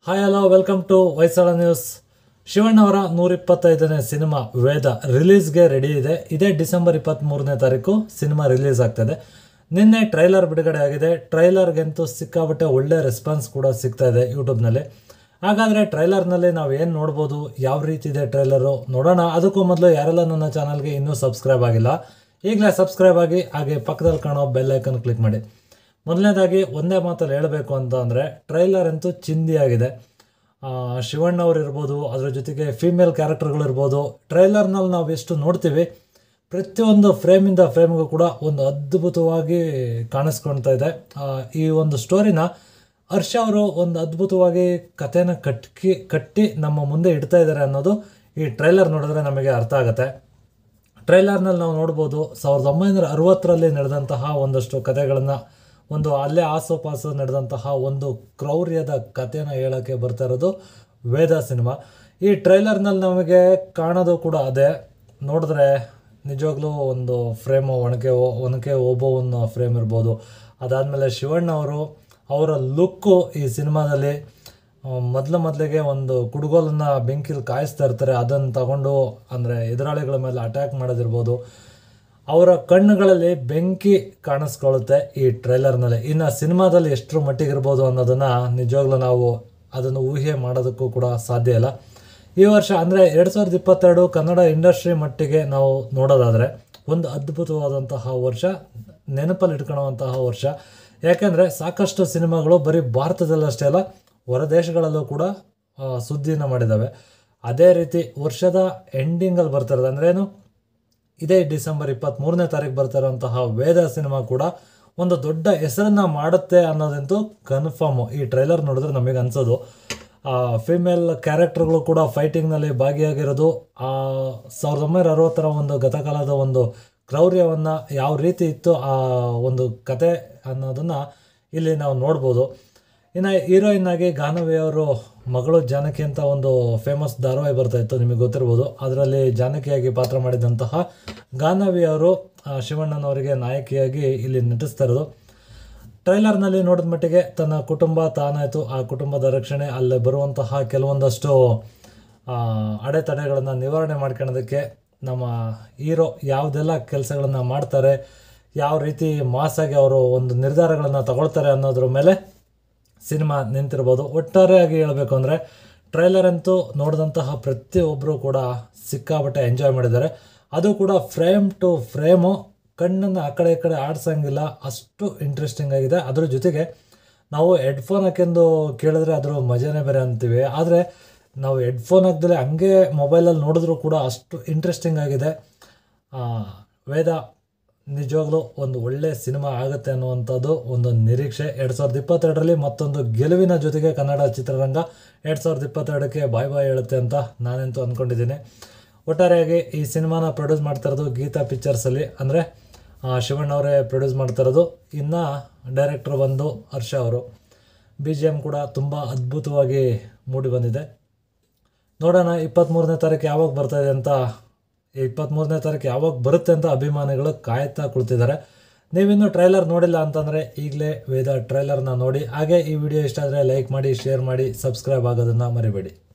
hi hello welcome to Hoysala news ಶಿವಣ್ಣವರ ನೂರಿಪ್ಪತ್ತೈದನೇ cinema Vedha ರಿಲೀಸ್ಗೆ ರೆಡಿ ಇದೆ ಇದೇ ಡಿಸೆಂಬರ್ ಇಪ್ಪತ್ತ್ಮೂರನೇ ತಾರೀಕು ಸಿನಿಮಾ ರಿಲೀಸ್ ಆಗ್ತದೆ ನಿನ್ನೆ ಟ್ರೈಲರ್ ಬಿಡುಗಡೆ ಆಗಿದೆ ಟ್ರೈಲರ್ಗಂತೂ ಸಿಕ್ಕಾಬಟ್ಟೆ ಒಳ್ಳೆ ರೆಸ್ಪಾನ್ಸ್ ಕೂಡ ಸಿಗ್ತಾ ಇದೆ ಯೂಟ್ಯೂಬ್ನಲ್ಲಿ ಹಾಗಾದರೆ ಟ್ರೈಲರ್ನಲ್ಲಿ ನಾವು ಏನು ನೋಡ್ಬೋದು ಯಾವ ರೀತಿ ಇದೆ ಟ್ರೈಲರು ನೋಡೋಣ ಅದಕ್ಕೂ ಮೊದಲು ಯಾರೆಲ್ಲ ನನ್ನ ಚಾನಲ್ಗೆ ಇನ್ನೂ ಸಬ್ಸ್ಕ್ರೈಬ್ ಆಗಿಲ್ಲ ಈಗಲೇ ಸಬ್ಸ್ಕ್ರೈಬ್ ಆಗಿ ಹಾಗೆ ಪಕ್ಕದಲ್ಲಿ ಕಾಣೋ ಬೆಲ್ ಐಕನ್ ಕ್ಲಿಕ್ ಮಾಡಿ ಮೊದಲನೇದಾಗಿ ಒಂದೇ ಮಾತಲ್ಲಿ ಹೇಳಬೇಕು ಅಂತ ಅಂದರೆ ಟ್ರೈಲರ್ ಅಂತೂ ಚಿಂದಿಯಾಗಿದೆ ಆ, ಶಿವಣ್ಣ ಅವ್ರು ಇರ್ಬೋದು ಅದ್ರ ಜೊತೆಗೆ ಫೀಮೇಲ್ ಕ್ಯಾರೆಕ್ಟರ್ಗಳು ಇರ್ಬೋದು ಟ್ರೈಲರ್ನಲ್ಲಿ ನಾವು ಎಷ್ಟು ನೋಡ್ತೀವಿ ಪ್ರತಿಯೊಂದು ಫ್ರೇಮಿಂದ ಫ್ರೇಮ್ಗೂ ಕೂಡ ಒಂದು ಅದ್ಭುತವಾಗಿ ಕಾಣಿಸ್ಕೊಳ್ತಾ ಇದೆ ಆ, ಈ ಒಂದು ಸ್ಟೋರಿನ ಹರ್ಷ ಅವರು ಒಂದು ಅದ್ಭುತವಾಗಿ ಕಥೆನ ಕಟ್ಟಿ ಕಟ್ಟಿ ನಮ್ಮ ಮುಂದೆ ಇಡ್ತಾ ಇದ್ದಾರೆ ಅನ್ನೋದು ಈ ಟ್ರೈಲರ್ ನೋಡಿದ್ರೆ ನಮಗೆ ಅರ್ಥ ಆಗುತ್ತೆ ಟ್ರೈಲರ್ನಲ್ಲಿ ನಾವು ನೋಡ್ಬೋದು ಸಾವಿರದ ಒಂಬೈನೂರ ಅರವತ್ತರಲ್ಲಿ ನಡೆದಂತಹ ಒಂದಷ್ಟು ಕಥೆಗಳನ್ನು ಒಂದು ಅಲ್ಲೇ ಆಸೋಪಾಸು ನಡೆದಂತಹ ಒಂದು ಕ್ರೌರ್ಯದ ಕಥೆನ ಹೇಳೋಕ್ಕೆ ಬರ್ತಾ ಇರೋದು ವೇದ ಸಿನಿಮಾ ಈ ಟ್ರೈಲರ್ನಲ್ಲಿ ನಮಗೆ ಕಾಣೋದು ಕೂಡ ಅದೇ ನೋಡಿದ್ರೆ ನಿಜವಾಗ್ಲೂ ಒಂದು ಫ್ರೇಮು ಒಣಕೆ ಒನಕೆ ಓಬವ್ವನ ಫ್ರೇಮ್ ಇರ್ಬೋದು ಅದಾದಮೇಲೆ ಶಿವಣ್ಣ ಅವರು ಅವರ ಲುಕ್ಕು ಈ ಸಿನಿಮಾದಲ್ಲಿ ಮೊದಲು ಮೊದಲಿಗೆ ಒಂದು ಕುಡುಗೋಲನ್ನು ಬೆಂಕಿಲಿ ಕಾಯಿಸ್ತಾ ಇರ್ತಾರೆ ಅದನ್ನು ತಗೊಂಡು ಅಂದರೆ ಎದುರಾಳಿಗಳ ಮೇಲೆ ಅಟ್ಯಾಕ್ ಮಾಡೋದಿರ್ಬೋದು ಅವರ ಕಣ್ಣುಗಳಲ್ಲಿ ಬೆಂಕಿ ಕಾಣಿಸ್ಕೊಳ್ಳುತ್ತೆ ಈ ಟ್ರೈಲರ್ನಲ್ಲಿ ಇನ್ನು ಸಿನಿಮಾದಲ್ಲಿ ಎಷ್ಟರ ಮಟ್ಟಿಗಿರ್ಬೋದು ಅನ್ನೋದನ್ನು ನಿಜವಾಗ್ಲೂ ನಾವು ಅದನ್ನು ಊಹೆ ಮಾಡೋದಕ್ಕೂ ಕೂಡ ಸಾಧ್ಯ ಇಲ್ಲ ಈ ವರ್ಷ ಅಂದರೆ ಎರಡು ಸಾವಿರದ ಇಪ್ಪತ್ತೆರಡು ಕನ್ನಡ ಇಂಡಸ್ಟ್ರಿ ಮಟ್ಟಿಗೆ ನಾವು ನೋಡೋದಾದರೆ ಒಂದು ಅದ್ಭುತವಾದಂತಹ ವರ್ಷ ನೆನಪಲ್ಲಿ ಇಟ್ಕೊಳ್ಳುವಂತಹ ವರ್ಷ ಯಾಕೆಂದರೆ ಸಾಕಷ್ಟು ಸಿನಿಮಾಗಳು ಬರೀ ಭಾರತದಲ್ಲಷ್ಟೇ ಅಲ್ಲ ಹೊರ ದೇಶಗಳಲ್ಲೂ ಕೂಡ ಆ, ಸುದ್ದಿನ ಮಾಡಿದ್ದಾವೆ ಅದೇ ರೀತಿ ವರ್ಷದ ಎಂಡಿಂಗಲ್ಲಿ ಬರ್ತಿರೋದು ಅಂದ್ರೆ ಏನು ಇದೇ ಡಿಸೆಂಬರ್ ಇಪ್ಪತ್ತ್ಮೂರನೇ ತಾರೀಕು ಬರ್ತಿರೋಂತಹ ವೇದ ಸಿನಿಮಾ ಕೂಡ ಒಂದು ದೊಡ್ಡ ಹೆಸರನ್ನ ಮಾಡುತ್ತೆ ಅನ್ನೋದಂತೂ ಕನ್ಫರ್ಮು ಈ ಟ್ರೈಲರ್ ನೋಡಿದ್ರೆ ನಮಗೆ ಅನ್ಸೋದು ಫಿಮೇಲ್ ಕ್ಯಾರೆಕ್ಟರ್ಗಳು ಕೂಡ ಫೈಟಿಂಗ್ನಲ್ಲಿ ಭಾಗಿಯಾಗಿರೋದು ಆ ಸಾವಿರದ ಒಂಬೈನೂರ ಅರವತ್ತರ ಒಂದು ಗತಕಾಲದ ಒಂದು ಕ್ರೌರ್ಯವನ್ನು ಯಾವ ರೀತಿ ಇತ್ತು ಆ ಒಂದು ಕತೆ ಅನ್ನೋದನ್ನು ಇಲ್ಲಿ ನಾವು ನೋಡ್ಬೋದು ಇನ್ನು ಹೀರೋಯಿನ್ ಆಗಿ ಗಾನವಿ ಅವರು ಮಗಳು ಜಾನಕಿ ಅಂತ ಒಂದು ಫೇಮಸ್ ಧಾರಾವಾಹಿ ಬರ್ತಾ ಇತ್ತು ನಿಮಗೆ ಗೊತ್ತಿರ್ಬೋದು ಅದರಲ್ಲಿ ಜಾನಕಿಯಾಗಿ ಪಾತ್ರ ಮಾಡಿದಂತಹ ಗಾನವಿ ಅವರು ಆ, ಶಿವಣ್ಣನವರಿಗೆ ನಾಯಕಿಯಾಗಿ ಇಲ್ಲಿ ನಟಿಸ್ತಾ ಇರೋದು ಟ್ರೈಲರ್ನಲ್ಲಿ ನೋಡಿದ ಮಟ್ಟಿಗೆ ತನ್ನ ಕುಟುಂಬ ತಾನಾಯಿತು ಆ ಕುಟುಂಬದ ರಕ್ಷಣೆ ಅಲ್ಲಿ ಬರುವಂತಹ ಕೆಲವೊಂದಷ್ಟು ಆ, ಅಡೆತಡೆಗಳನ್ನು ನಿವಾರಣೆ ಮಾಡ್ಕೊಳ್ಳೋದಕ್ಕೆ ನಮ್ಮ ಹೀರೋ ಯಾವುದೆಲ್ಲ ಕೆಲಸಗಳನ್ನು ಮಾಡ್ತಾರೆ ಯಾವ ರೀತಿ ಮಾಸಾಗಿ ಅವರು ಒಂದು ನಿರ್ಧಾರಗಳನ್ನು ತಗೊಳ್ತಾರೆ ಅನ್ನೋದ್ರ ಮೇಲೆ ಸಿನಿಮಾ ನಿಂತಿರ್ಬೋದು ಒಟ್ಟಾರೆಯಾಗಿ ಹೇಳಬೇಕು ಅಂದರೆ ಟ್ರೈಲರ್ ಅಂತೂ ನೋಡಿದಂತಹ ಪ್ರತಿಯೊಬ್ಬರು ಕೂಡ ಸಿಕ್ಕಾಪಟ್ಟೆ ಎಂಜಾಯ್ ಮಾಡಿದ್ದಾರೆ ಅದು ಕೂಡ ಫ್ರೇಮ್ ಟು ಫ್ರೇಮು ಕಣ್ಣನ್ನು ಆ ಕಡೆ ಈ ಕಡೆ ಆಡ್ಸಂಗಿಲ್ಲ ಅಷ್ಟು ಇಂಟ್ರೆಸ್ಟಿಂಗ್ ಆಗಿದೆ ಅದ್ರ ಜೊತೆಗೆ ನಾವು ಹೆಡ್ಫೋನ್ ಹಾಕ್ಯಂದು ಕೇಳಿದ್ರೆ ಅದ್ರ ಮಜಾನೇ ಬೇರೆ ಅಂತೀವಿ ಆದರೆ ನಾವು ಹೆಡ್ಫೋನ್ ಹಾಕ್ದಲೆ ಹಂಗೆ ಮೊಬೈಲಲ್ಲಿ ನೋಡಿದ್ರೂ ಕೂಡ ಅಷ್ಟು ಇಂಟ್ರೆಸ್ಟಿಂಗ್ ಆಗಿದೆ ಆ, ವೇದ ನಿಜವಾಗ್ಲೂ ಒಂದು ಒಳ್ಳೆ ಸಿನಿಮಾ ಆಗುತ್ತೆ ಅನ್ನುವಂಥದ್ದು ಒಂದು ನಿರೀಕ್ಷೆ ಎರಡು ಸಾವಿರದ ಇಪ್ಪತ್ತೆರಡರಲ್ಲಿ ಮತ್ತೊಂದು ಗೆಲುವಿನ ಜೊತೆಗೆ ಕನ್ನಡ ಚಿತ್ರರಂಗ ಎರಡು ಸಾವಿರದ ಇಪ್ಪತ್ತೆರಡಕ್ಕೆ ಬಾಯ್ ಬಾಯ್ ಹೇಳುತ್ತೆ ಅಂತ ನಾನಂತೂ ಅಂದ್ಕೊಂಡಿದ್ದೀನಿ ಒಟ್ಟಾರೆಯಾಗಿ ಈ ಸಿನಿಮಾನ ಪ್ರೊಡ್ಯೂಸ್ ಮಾಡ್ತಾ ಇರೋದು ಗೀತಾ ಪಿಕ್ಚರ್ಸಲ್ಲಿ ಅಂದರೆ ಶಿವಣ್ಣ ಅವರೇ ಪ್ರೊಡ್ಯೂಸ್ ಮಾಡ್ತಾ ಇರೋದು ಇನ್ನು ಡೈರೆಕ್ಟ್ರ್ ಬಂದು ಹರ್ಷ ಅವರು ಬಿ ಜಿ ಎಮ್ ಕೂಡ ತುಂಬ ಅದ್ಭುತವಾಗಿ ಮೂಡಿ ಬಂದಿದೆ ನೋಡೋಣ ಇಪ್ಪತ್ತ್ಮೂರನೇ ತಾರೀಕು ಯಾವಾಗ ಬರ್ತಾ ಇದೆ ಅಂತ ಇಪ್ಪತ್ತ್ಮೂರನೇ ತಾರೀಕು ಯಾವಾಗ ಬರುತ್ತೆ ಅಂತ ಅಭಿಮಾನಿಗಳು ಕಾಯ್ತಾ ಕುಳಿತಿದ್ದಾರೆ ನೀವಿನ್ನೂ ಟ್ರೈಲರ್ ನೋಡಿಲ್ಲ ಅಂತಂದರೆ ಈಗಲೇ ವೇದ ಟ್ರೈಲರ್ನ ನೋಡಿ ಹಾಗೆ ಈ ವಿಡಿಯೋ ಇಷ್ಟ ಆದರೆ ಲೈಕ್ ಮಾಡಿ ಶೇರ್ ಮಾಡಿ ಸಬ್ಸ್ಕ್ರೈಬ್ ಆಗೋದನ್ನು ಮರಿಬೇಡಿ